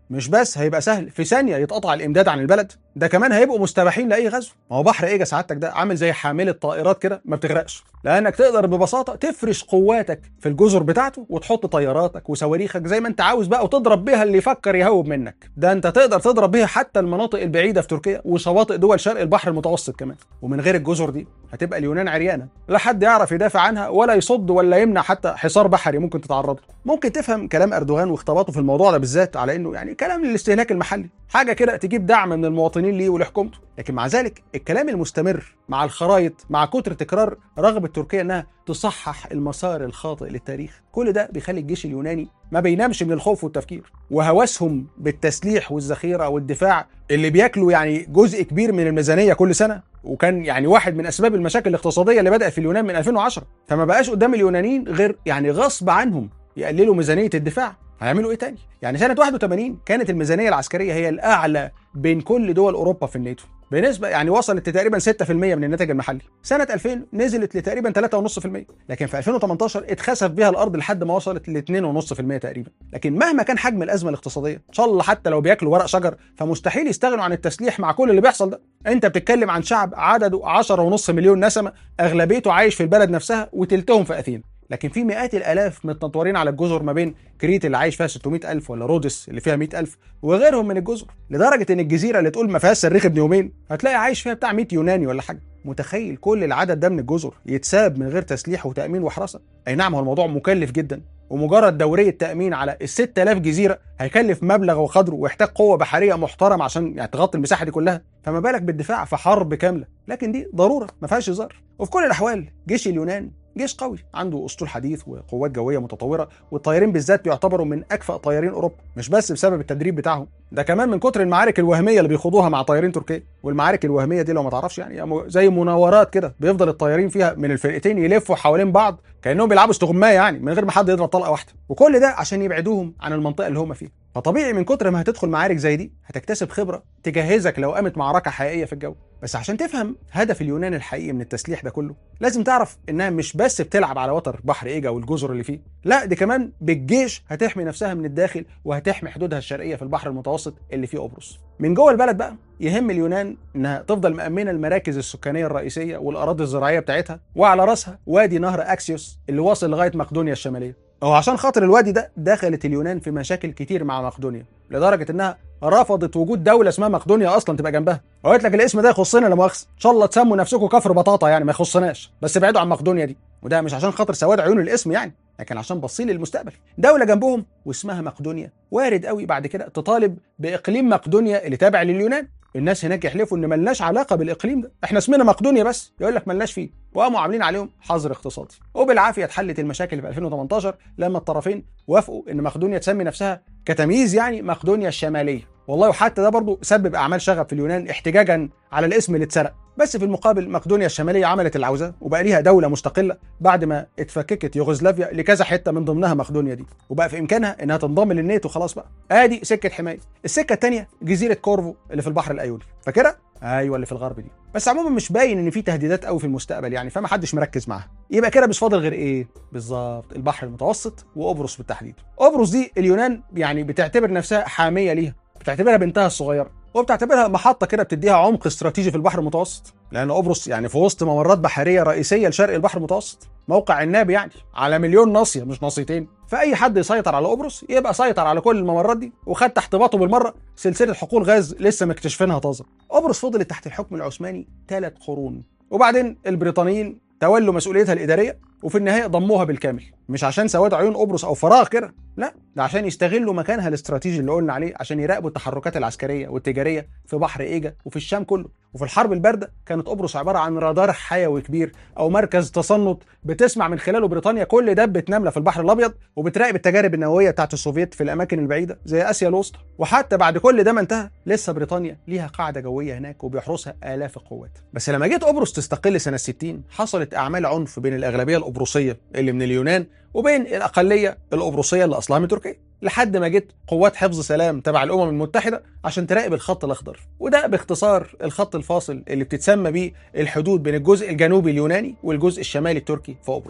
مش بس هيبقى سهل في ثانيه يتقطع الامداد عن البلد ده كمان هيبقوا مستباحين لاي غزو ما هو بحر ايجا سعادتك ده عامل زي حامله طائرات كده ما بتغرقش لانك تقدر ببساطه تفرش قواتك في الجزر بتاعته وتحط طياراتك وصواريخك زي ما انت عاوز بقى وتضرب بيها اللي يفكر يهوب منك ده انت تقدر تضرب بيها حتى المناطق البعيده في تركيا وشواطئ دول شرق البحر المتوسط كمان ومن غير الجزر دي هتبقى اليونان عريانه لا حد يعرف يدافع عنها ولا يصد ولا يمنع حتى حصار بحري ممكن تتعرض له ممكن تفهم كلام اردوغان واختباطه في الموضوع ده بالذات على انه يعني كلام للاستهلاك المحلي حاجه كده تجيب دعم من المواطنين ليه ولحكومته لكن مع ذلك الكلام المستمر مع الخرايط مع كتر تكرار رغبه تركيا انها تصحح المسار الخاطئ للتاريخ كل ده بيخلي الجيش اليوناني ما بينامش من الخوف والتفكير وهوسهم بالتسليح والذخيره والدفاع اللي بياكلوا يعني جزء كبير من الميزانيه كل سنه وكان يعني واحد من اسباب المشاكل الاقتصاديه اللي بدات في اليونان من 2010 فما بقاش قدام اليونانيين غير يعني غصب عنهم يقللوا ميزانيه الدفاع هيعملوا ايه تاني؟ يعني سنة 81 كانت الميزانية العسكرية هي الأعلى بين كل دول أوروبا في الناتو بنسبة يعني وصلت لتقريبا 6% من الناتج المحلي سنة 2000 نزلت لتقريبا 3.5% لكن في 2018 اتخسف بها الأرض لحد ما وصلت ل 2.5% تقريبا لكن مهما كان حجم الأزمة الاقتصادية إن شاء الله حتى لو بياكلوا ورق شجر فمستحيل يستغنوا عن التسليح مع كل اللي بيحصل ده أنت بتتكلم عن شعب عدده 10.5 مليون نسمة أغلبيته عايش في البلد نفسها وتلتهم في أثينا لكن في مئات الالاف متنطورين على الجزر ما بين كريت اللي عايش فيها 600 الف ولا رودس اللي فيها 100 الف وغيرهم من الجزر لدرجه ان الجزيره اللي تقول ما فيهاش صريخ ابن يومين هتلاقي عايش فيها بتاع 100 يوناني ولا حاجه متخيل كل العدد ده من الجزر يتساب من غير تسليح وتامين وحراسه اي نعم هو الموضوع مكلف جدا ومجرد دورية تأمين على ال 6000 جزيرة هيكلف مبلغ وقدره ويحتاج قوة بحرية محترمة عشان يعني تغطي المساحة دي كلها، فما بالك بالدفاع في حرب كاملة، لكن دي ضرورة ما فيهاش هزار، وفي كل الأحوال جيش اليونان جيش قوي عنده اسطول حديث وقوات جويه متطوره والطيارين بالذات بيعتبروا من اكفأ طيارين اوروبا مش بس بسبب التدريب بتاعهم ده كمان من كتر المعارك الوهميه اللي بيخوضوها مع طيارين تركيا والمعارك الوهميه دي لو ما تعرفش يعني زي مناورات كده بيفضل الطيارين فيها من الفرقتين يلفوا حوالين بعض كانهم بيلعبوا استغمايه يعني من غير ما حد يضرب طلقه واحده وكل ده عشان يبعدوهم عن المنطقه اللي هم فيها فطبيعي من كتر ما هتدخل معارك زي دي هتكتسب خبره تجهزك لو قامت معركه حقيقيه في الجو بس عشان تفهم هدف اليونان الحقيقي من التسليح ده كله لازم تعرف انها مش بس بتلعب على وتر بحر ايجا والجزر اللي فيه لا دي كمان بالجيش هتحمي نفسها من الداخل وهتحمي حدودها الشرقيه في البحر المتوسط اللي فيه قبرص من جوه البلد بقى يهم اليونان انها تفضل مأمنه المراكز السكانيه الرئيسيه والاراضي الزراعيه بتاعتها وعلى راسها وادي نهر اكسيوس اللي واصل لغايه مقدونيا الشماليه هو عشان خاطر الوادي ده دخلت اليونان في مشاكل كتير مع مقدونيا لدرجه انها رفضت وجود دوله اسمها مقدونيا اصلا تبقى جنبها وقالت لك الاسم ده يخصنا لا مؤاخذه ان شاء الله تسموا نفسكم كفر بطاطا يعني ما يخصناش بس ابعدوا عن مقدونيا دي وده مش عشان خاطر سواد عيون الاسم يعني لكن عشان باصين للمستقبل دوله جنبهم واسمها مقدونيا وارد قوي بعد كده تطالب باقليم مقدونيا اللي تابع لليونان الناس هناك يحلفوا ان ملناش علاقه بالاقليم ده احنا اسمنا مقدونيا بس يقول لك ملناش فيه وقاموا عاملين عليهم حظر اقتصادي وبالعافيه اتحلت المشاكل في 2018 لما الطرفين وافقوا ان مقدونيا تسمي نفسها كتمييز يعني مقدونيا الشماليه والله وحتى ده برضه سبب اعمال شغب في اليونان احتجاجا على الاسم اللي اتسرق بس في المقابل مقدونيا الشماليه عملت العوزه وبقى ليها دوله مستقله بعد ما اتفككت يوغوسلافيا لكذا حته من ضمنها مقدونيا دي وبقى في امكانها انها تنضم للناتو خلاص بقى ادي سكه حمايه السكه الثانيه جزيره كورفو اللي في البحر الايولي فاكرها ايوه اللي في الغرب دي بس عموما مش باين ان في تهديدات قوي في المستقبل يعني فما حدش مركز معاها يبقى كده مش فاضل غير ايه بالظبط البحر المتوسط وقبرص بالتحديد قبرص دي اليونان يعني بتعتبر نفسها حاميه ليها بتعتبرها بنتها الصغيره وبتعتبرها محطه كده بتديها عمق استراتيجي في البحر المتوسط لان قبرص يعني في وسط ممرات بحريه رئيسيه لشرق البحر المتوسط موقع عناب يعني على مليون ناصيه مش ناصيتين فاي حد يسيطر على قبرص يبقى سيطر على كل الممرات دي وخد تحت باطه بالمره سلسله حقول غاز لسه مكتشفينها طازه قبرص فضلت تحت الحكم العثماني ثلاث قرون وبعدين البريطانيين تولوا مسؤوليتها الاداريه وفي النهايه ضموها بالكامل مش عشان سواد عيون قبرص او فراغ كده لا ده عشان يستغلوا مكانها الاستراتيجي اللي قلنا عليه عشان يراقبوا التحركات العسكريه والتجاريه في بحر ايجا وفي الشام كله وفي الحرب البارده كانت قبرص عباره عن رادار حيوي كبير او مركز تصنت بتسمع من خلاله بريطانيا كل دبه نمله في البحر الابيض وبتراقب التجارب النوويه بتاعت السوفييت في الاماكن البعيده زي اسيا الوسطى وحتى بعد كل ده ما انتهى لسه بريطانيا ليها قاعده جويه هناك وبيحرسها الاف القوات بس لما جيت قبرص تستقل سنه 60 حصلت اعمال عنف بين الاغلبيه القبرصيه اللي من اليونان وبين الاقليه القبرصيه اللي اصلها من تركيا لحد ما جت قوات حفظ سلام تبع الامم المتحده عشان تراقب الخط الاخضر وده باختصار الخط الفاصل اللي بتتسمى بيه الحدود بين الجزء الجنوبي اليوناني والجزء الشمالي التركي في قبرص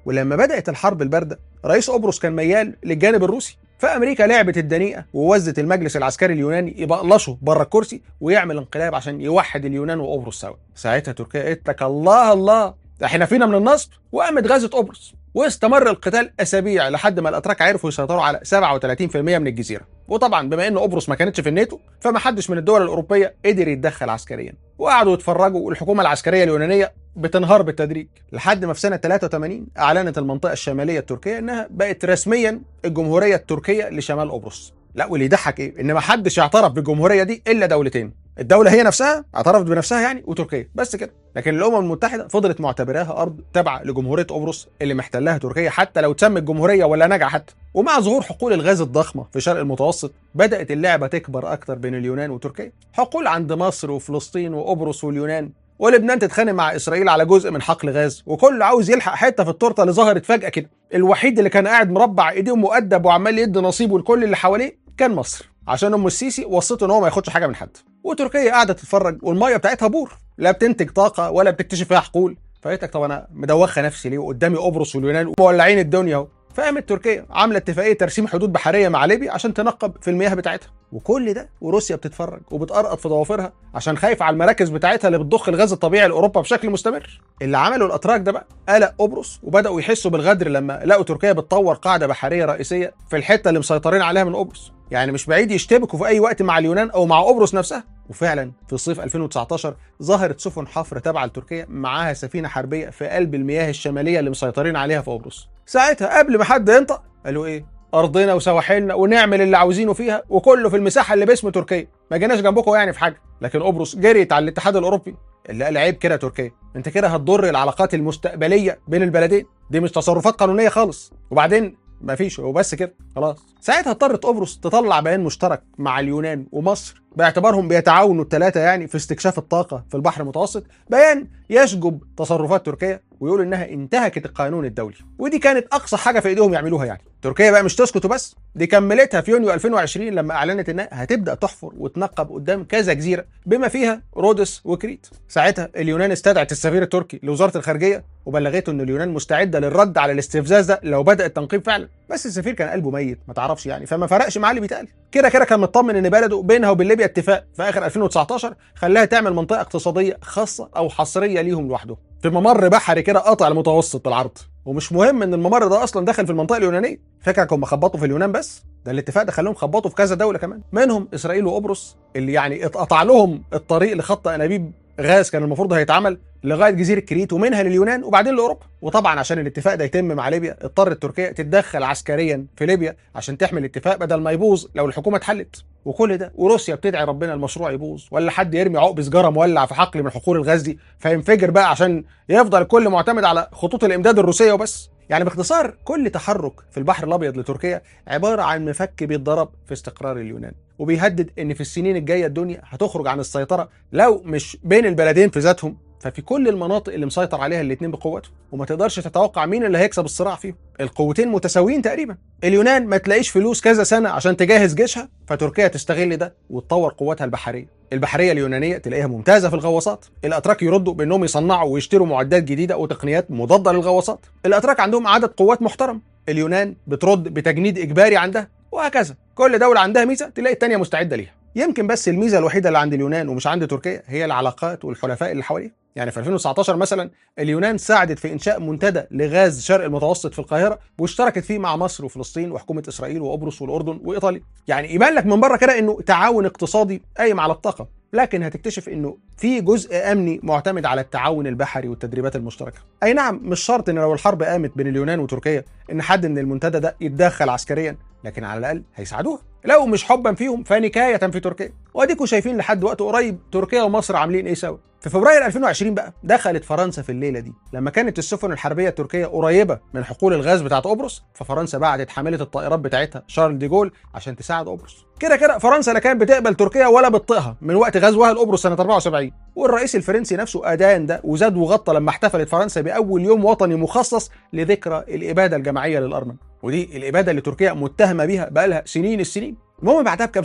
ولما بدات الحرب البارده رئيس قبرص كان ميال للجانب الروسي فامريكا لعبت الدنيئه ووزت المجلس العسكري اليوناني يبقلشه بره الكرسي ويعمل انقلاب عشان يوحد اليونان وقبرص سوا ساعتها تركيا قالت لك الله الله احنا فينا من النصب وقامت غزت قبرص واستمر القتال اسابيع لحد ما الاتراك عرفوا يسيطروا على 37% من الجزيره وطبعا بما ان قبرص ما كانتش في الناتو فما حدش من الدول الاوروبيه قدر يتدخل عسكريا وقعدوا يتفرجوا والحكومه العسكريه اليونانيه بتنهار بالتدريج لحد ما في سنه 83 اعلنت المنطقه الشماليه التركيه انها بقت رسميا الجمهوريه التركيه لشمال قبرص لا واللي يضحك ايه ان ما حدش اعترف بالجمهوريه دي الا دولتين الدولة هي نفسها اعترفت بنفسها يعني وتركيا بس كده لكن الأمم المتحدة فضلت معتبراها أرض تابعة لجمهورية قبرص اللي محتلها تركيا حتى لو تسمت جمهورية ولا نجع حتى ومع ظهور حقول الغاز الضخمة في شرق المتوسط بدأت اللعبة تكبر أكتر بين اليونان وتركيا حقول عند مصر وفلسطين وقبرص واليونان ولبنان تتخانق مع اسرائيل على جزء من حقل غاز وكل عاوز يلحق حته في التورته اللي ظهرت فجاه كده الوحيد اللي كان قاعد مربع ايديه مؤدب وعمال يدي نصيبه لكل اللي حواليه كان مصر عشان ام السيسي وصته ان هو ما ياخدش حاجه من حد وتركيا قاعده تتفرج والميه بتاعتها بور لا بتنتج طاقه ولا بتكتشف فيها حقول فقالت لك طب انا مدوخه نفسي ليه وقدامي قبرص واليونان ومولعين الدنيا اهو فقامت تركيا عامله اتفاقيه ترسيم حدود بحريه مع ليبيا عشان تنقب في المياه بتاعتها وكل ده وروسيا بتتفرج وبتقرقط في ضوافرها عشان خايفه على المراكز بتاعتها اللي بتضخ الغاز الطبيعي لاوروبا بشكل مستمر اللي عمله الاتراك ده بقى قلق قبرص وبداوا يحسوا بالغدر لما لقوا تركيا بتطور قاعده بحريه رئيسيه في الحته اللي مسيطرين عليها من قبرص يعني مش بعيد يشتبكوا في اي وقت مع اليونان او مع قبرص نفسها وفعلا في صيف 2019 ظهرت سفن حفر تابعه لتركيا معاها سفينه حربيه في قلب المياه الشماليه اللي مسيطرين عليها في قبرص ساعتها قبل ما حد ينطق قالوا ايه ارضنا وسواحلنا ونعمل اللي عاوزينه فيها وكله في المساحه اللي باسم تركيا ما جيناش جنبكم يعني في حاجه لكن قبرص جريت على الاتحاد الاوروبي اللي قال عيب كده تركيا انت كده هتضر العلاقات المستقبليه بين البلدين دي مش تصرفات قانونيه خالص وبعدين ما فيش وبس كده خلاص ساعتها اضطرت قبرص تطلع بيان مشترك مع اليونان ومصر باعتبارهم بيتعاونوا الثلاثه يعني في استكشاف الطاقه في البحر المتوسط بيان يشجب تصرفات تركيا ويقول انها انتهكت القانون الدولي ودي كانت اقصى حاجه في ايديهم يعملوها يعني تركيا بقى مش تسكت وبس دي كملتها في يونيو 2020 لما اعلنت انها هتبدا تحفر وتنقب قدام كذا جزيره بما فيها رودس وكريت ساعتها اليونان استدعت السفير التركي لوزاره الخارجيه وبلغته ان اليونان مستعده للرد على الاستفزاز ده لو بدا التنقيب فعلا بس السفير كان قلبه ميت ما تعرفش يعني فما فرقش معاه اللي بيتقال كده كده كان مطمن ان بلده بينها وبين ليبيا اتفاق في اخر 2019 خلاها تعمل منطقه اقتصاديه خاصه او حصريه ليهم لوحدهم في ممر بحري كده قاطع المتوسط بالعرض ومش مهم ان الممر ده اصلا داخل في المنطقه اليونانيه فكرك هم خبطوا في اليونان بس ده الاتفاق ده خلاهم خبطوا في كذا دوله كمان منهم اسرائيل وقبرص اللي يعني اتقطع لهم الطريق لخط انابيب غاز كان المفروض هيتعمل لغايه جزيره كريت ومنها لليونان وبعدين لاوروبا وطبعا عشان الاتفاق ده يتم مع ليبيا اضطرت تركيا تتدخل عسكريا في ليبيا عشان تحمي الاتفاق بدل ما يبوظ لو الحكومه اتحلت وكل ده وروسيا بتدعي ربنا المشروع يبوظ ولا حد يرمي عقب سجاره مولع في حقل من حقول الغاز دي فينفجر بقى عشان يفضل الكل معتمد على خطوط الامداد الروسيه وبس يعني باختصار كل تحرك في البحر الابيض لتركيا عباره عن مفك بيتضرب في استقرار اليونان وبيهدد ان في السنين الجايه الدنيا هتخرج عن السيطره لو مش بين البلدين في ذاتهم ففي كل المناطق اللي مسيطر عليها الاثنين بقوتهم وما تقدرش تتوقع مين اللي هيكسب الصراع فيهم القوتين متساويين تقريبا اليونان ما تلاقيش فلوس كذا سنه عشان تجهز جيشها فتركيا تستغل ده وتطور قواتها البحريه البحريه اليونانيه تلاقيها ممتازه في الغواصات الاتراك يردوا بانهم يصنعوا ويشتروا معدات جديده وتقنيات مضاده للغواصات الاتراك عندهم عدد قوات محترم اليونان بترد بتجنيد اجباري عندها وهكذا كل دوله عندها ميزه تلاقي الثانيه مستعده ليها يمكن بس الميزه الوحيده اللي عند اليونان ومش عند تركيا هي العلاقات والحلفاء اللي حواليها يعني في 2019 مثلا اليونان ساعدت في انشاء منتدى لغاز شرق المتوسط في القاهره واشتركت فيه مع مصر وفلسطين وحكومه اسرائيل وقبرص والاردن وايطاليا يعني يبان لك من بره كده انه تعاون اقتصادي قايم على الطاقه لكن هتكتشف انه في جزء امني معتمد على التعاون البحري والتدريبات المشتركه اي نعم مش شرط ان لو الحرب قامت بين اليونان وتركيا ان حد من المنتدى ده يتدخل عسكريا لكن على الاقل هيساعدوها لو مش حبا فيهم فنكايه في تركيا واديكوا شايفين لحد وقت قريب تركيا ومصر عاملين ايه سوا في فبراير 2020 بقى دخلت فرنسا في الليله دي لما كانت السفن الحربيه التركيه قريبه من حقول الغاز بتاعت قبرص ففرنسا بعتت حامله الطائرات بتاعتها شارل دي جول عشان تساعد قبرص كده كده فرنسا لا كانت بتقبل تركيا ولا بتطيقها من وقت غزوها لقبرص سنه 74 والرئيس الفرنسي نفسه ادان ده وزاد وغطى لما احتفلت فرنسا باول يوم وطني مخصص لذكرى الاباده الجماعيه للارمن ودي الاباده اللي تركيا متهمه بيها بقالها سنين السنين المهم بعدها بكام شهر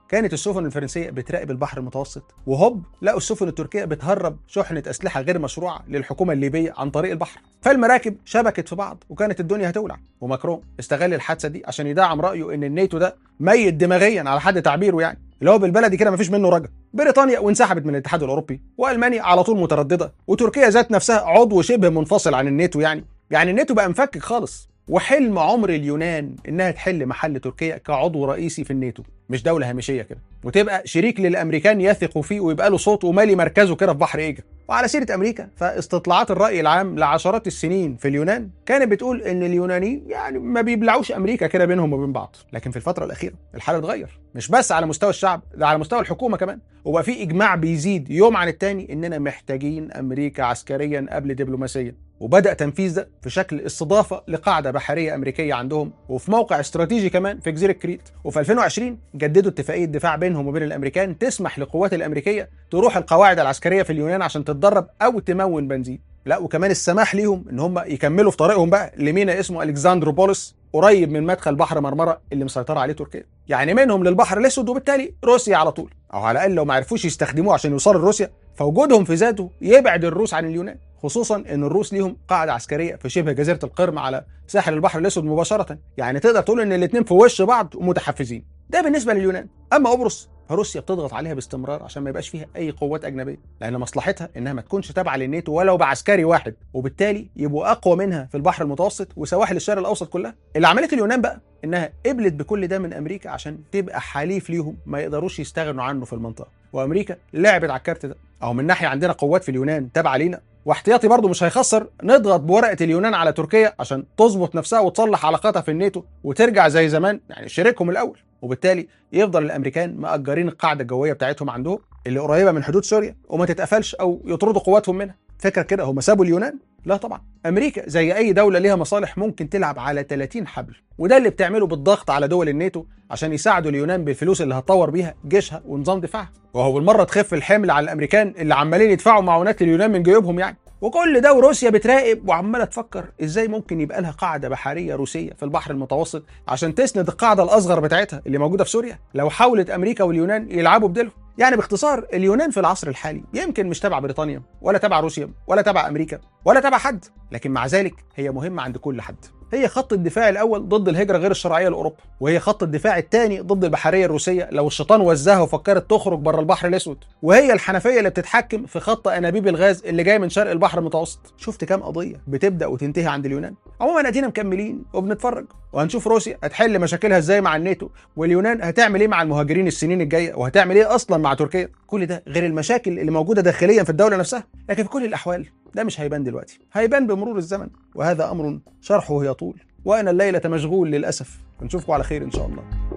كانت السفن الفرنسيه بتراقب البحر المتوسط وهوب لقوا السفن التركيه بتهرب شحنه اسلحه غير مشروعه للحكومه الليبيه عن طريق البحر فالمراكب شبكت في بعض وكانت الدنيا هتولع وماكرون استغل الحادثه دي عشان يدعم رايه ان الناتو ده ميت دماغيا على حد تعبيره يعني اللي هو بالبلدي كده مفيش منه رجا بريطانيا وانسحبت من الاتحاد الاوروبي والمانيا على طول متردده وتركيا ذات نفسها عضو شبه منفصل عن الناتو يعني يعني الناتو بقى مفكك خالص وحلم عمر اليونان انها تحل محل تركيا كعضو رئيسي في الناتو مش دوله هامشيه كده وتبقى شريك للامريكان يثقوا فيه ويبقى له صوت ومالي مركزه كده في بحر ايجا وعلى سيره امريكا فاستطلاعات الراي العام لعشرات السنين في اليونان كانت بتقول ان اليونانيين يعني ما بيبلعوش امريكا كده بينهم وبين بعض لكن في الفتره الاخيره الحال اتغير مش بس على مستوى الشعب ده على مستوى الحكومه كمان وبقى في اجماع بيزيد يوم عن التاني اننا محتاجين امريكا عسكريا قبل دبلوماسيا وبدا تنفيذ ده في شكل استضافه لقاعده بحريه امريكيه عندهم وفي موقع استراتيجي كمان في جزيره كريت وفي 2020 جددوا اتفاقيه دفاع بينهم وبين الامريكان تسمح للقوات الامريكيه تروح القواعد العسكريه في اليونان عشان تتدرب او تمون بنزين لا وكمان السماح ليهم ان هم يكملوا في طريقهم بقى لمينا اسمه الكساندروبوليس قريب من مدخل بحر مرمره اللي مسيطره عليه تركيا يعني منهم للبحر الاسود وبالتالي روسيا على طول او على الاقل لو ما عرفوش يستخدموه عشان يوصلوا لروسيا فوجودهم في ذاته يبعد الروس عن اليونان خصوصا ان الروس ليهم قاعده عسكريه في شبه جزيره القرم على ساحل البحر الاسود مباشره يعني تقدر تقول ان الاثنين في وش بعض ومتحفزين ده بالنسبه لليونان اما قبرص فروسيا بتضغط عليها باستمرار عشان ما يبقاش فيها اي قوات اجنبيه لان مصلحتها انها ما تكونش تابعه للناتو ولو بعسكري واحد وبالتالي يبقوا اقوى منها في البحر المتوسط وسواحل الشرق الاوسط كلها اللي عملته اليونان بقى انها قبلت بكل ده من امريكا عشان تبقى حليف ليهم ما يقدروش يستغنوا عنه في المنطقه وامريكا لعبت على الكارت ده او من ناحيه عندنا قوات في اليونان تابعه لينا واحتياطي برضه مش هيخسر نضغط بورقه اليونان على تركيا عشان تظبط نفسها وتصلح علاقاتها في الناتو وترجع زي زمان يعني شريكهم الاول وبالتالي يفضل الامريكان مأجرين القاعده الجويه بتاعتهم عندهم اللي قريبه من حدود سوريا وما تتقفلش او يطردوا قواتهم منها فكر كده هم سابوا اليونان لا طبعا امريكا زي اي دوله ليها مصالح ممكن تلعب على 30 حبل وده اللي بتعمله بالضغط على دول الناتو عشان يساعدوا اليونان بالفلوس اللي هتطور بيها جيشها ونظام دفاعها وهو بالمره تخف الحمل على الامريكان اللي عمالين يدفعوا معونات لليونان من جيوبهم يعني وكل ده وروسيا بتراقب وعماله تفكر ازاي ممكن يبقى لها قاعده بحريه روسيه في البحر المتوسط عشان تسند القاعده الاصغر بتاعتها اللي موجوده في سوريا لو حاولت امريكا واليونان يلعبوا بديلهم يعني باختصار اليونان في العصر الحالي يمكن مش تبع بريطانيا ولا تبع روسيا ولا تبع امريكا ولا تبع حد لكن مع ذلك هي مهمه عند كل حد هي خط الدفاع الاول ضد الهجره غير الشرعيه لاوروبا وهي خط الدفاع الثاني ضد البحريه الروسيه لو الشيطان وزاها وفكرت تخرج بره البحر الاسود وهي الحنفيه اللي بتتحكم في خط انابيب الغاز اللي جاي من شرق البحر المتوسط شفت كام قضيه بتبدا وتنتهي عند اليونان عموما ادينا مكملين وبنتفرج وهنشوف روسيا هتحل مشاكلها ازاي مع الناتو واليونان هتعمل ايه مع المهاجرين السنين الجايه وهتعمل ايه اصلا مع تركيا كل ده غير المشاكل اللي موجوده داخليا في الدوله نفسها لكن في كل الاحوال ده مش هيبان دلوقتي هيبان بمرور الزمن وهذا امر شرحه يطول وانا الليله مشغول للاسف ونشوفكم على خير ان شاء الله